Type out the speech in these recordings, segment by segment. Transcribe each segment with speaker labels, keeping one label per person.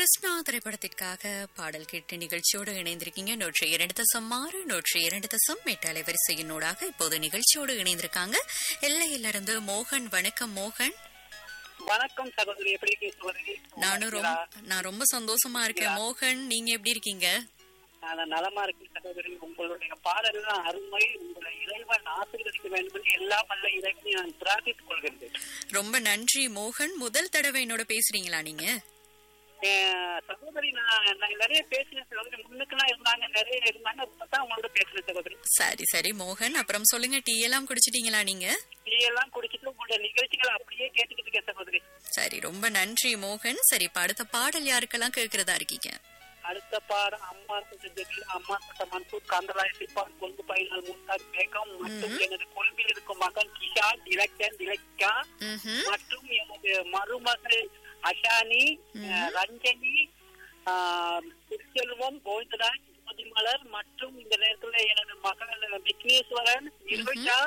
Speaker 1: கிருஷ்ணா திரைப்படத்திற்காக பாடல் கேட்டு நிகழ்ச்சியோடு இணைந்திருக்கீங்க நூற்றி இரண்டு தசம் ஆறு நூற்றி இரண்டு தசம் எட்டு அலைவரிசையினூடாக இப்போது நிகழ்ச்சியோடு இணைந்திருக்காங்க எல்லையிலிருந்து மோகன் வணக்கம் மோகன்
Speaker 2: வணக்கம் சகோதரி எப்படி இருக்கீங்க சகோதரி
Speaker 1: நானும் ரொம்ப நான் ரொம்ப சந்தோஷமா இருக்கேன் மோகன் நீங்க எப்படி இருக்கீங்க
Speaker 2: நான் நலமா இருக்கேன் சகோதரி உங்களுடைய பாடல் தான் அருமை உங்களை இறைவன் ஆசீர்வதிக்க வேண்டும் என்று எல்லாம் அல்ல இறைவனை நான் பிரார்த்தித்துக் கொள்கின்றேன்
Speaker 1: ரொம்ப நன்றி மோகன் முதல் தடவை என்னோட பேசுறீங்களா நீங்க
Speaker 2: அஹ் சகோதரி நான் நான் நிறைய பேசினேன் சகோதரி முன்னுக்கெல்லாம் இருந்தாங்க நிறைய இருந்தாங்க அப்பதான் உங்களோட பேசினேன் சகோதரி
Speaker 1: சரி சரி மோகன் அப்புறம் சொல்லுங்க டீ எல்லாம் குடிச்சிட்டீங்களா நீங்க
Speaker 2: டீ எல்லாம் குடிச்சிட்டு உங்களுடைய நிகழ்ச்சிகளை அப்படியே கேட்டுக்கிட்டு இருக்கேன் சகோதரி
Speaker 1: சரி ரொம்ப நன்றி மோகன் சரி இப்ப அடுத்த பாடல் யாருக்கெல்லாம் கேட்கறதா இருக்கீங்க
Speaker 2: அடுத்த பாடம் அம்மா சுஜத்தில் அம்மா சட்ட மன்சூர் காந்தராய் சிப்பான் கொங்கு பயினால் முன்னாள் பேகம் மற்றும் எனது கொள்கையில் இருக்கும் மகன் கிஷான் இலக்கன் இலக்கா
Speaker 1: ம்ஹும்.
Speaker 2: மற்றும் எனது மருமகள் அஷானி அஹ், ரஞ்சனி ஆஹ், திருச்செல்வம் கோவிந்தராஜ் ஜோதிமலர் மற்றும் இந்த நேரத்துல எனது மகள் விக்னேஸ்வரன் நிர்விஷா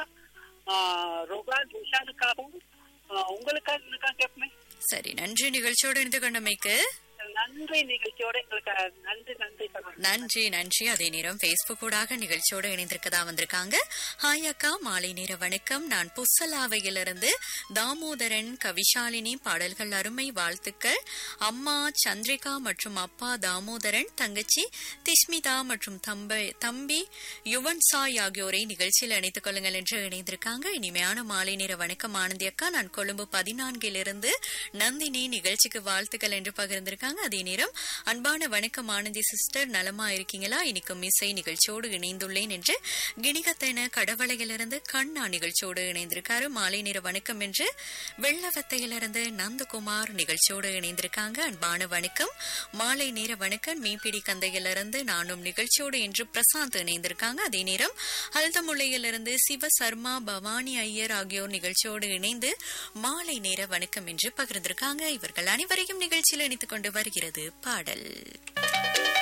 Speaker 2: ரோகான் துஷானுக்காகவும் ஆஹ், உங்களுக்காக எனக்காக கேட்பேன்
Speaker 1: சரி நன்றி நிகழ்ச்சியோடு இணைந்து கொண்டமைக்கு
Speaker 2: நன்றி நிகழ்ச்சியோட எங்களுக்கு நன்றி நன்றி சகோதரி
Speaker 1: நன்றி நன்றி அதே நேரம் பேஸ்புக் ஊடாக நிகழ்ச்சியோடு இணைந்திருக்கதா வந்திருக்காங்க ஹாய் அக்கா மாலை நேர வணக்கம் நான் புස්සலாவையிலிருந்து தாமோதரன் கவிஷாலினி பாடல்கள் அருமை வாழ்த்துக்கள் அம்மா சந்திரிகா மற்றும் அப்பா தாமோதரன் தங்கச்சி திஷ்மிதா மற்றும் தம்பி தம்பி யுவன் சாய் ஆகியோரை நிகழ்ச்சியில் இணைத்துக் கொள்ளுங்கள் என்று இணைந்திருக்காங்க இனிமையான மாலை நேர வணக்கம் ஆனந்தி அக்கா நான் கொழும்பு பதினான்கிலிருந்து நந்தினி நிகழ்ச்சிக்கு வாழ்த்துக்கள் என்று பகிர்ந்திருக்காங்க அதே நேரம் அன்பான வணக்கம் ஆனந்தி சிஸ்டர் நலமா இருக்கீங்களா இன்னைக்கும் இசை நிகழ்ச்சியோடு இணைந்துள்ளேன் என்று கிணிகத்தென கடவளையிலிருந்து கண்ணா நிகழ்ச்சியோடு இணைந்திருக்காரு மாலை நேர வணக்கம் என்று வெள்ளவத்தையிலிருந்து நந்தகுமார் நிகழ்ச்சியோடு இணைந்திருக்காங்க அன்பான வணக்கம் மாலை நேர வணக்கம் மீன்பிடி கந்தையிலிருந்து நானும் நிகழ்ச்சியோடு என்று பிரசாந்த் இணைந்திருக்காங்க அதே நேரம் அல்தமுல்லையிலிருந்து சிவ சர்மா பவானி ஐயர் ஆகியோர் நிகழ்ச்சியோடு இணைந்து மாலை நேர வணக்கம் என்று பகிர்ந்திருக்காங்க இவர்கள் அனைவரையும் நிகழ்ச்சியில் இணைத்துக் கொண்டு வருகிறது பாடல்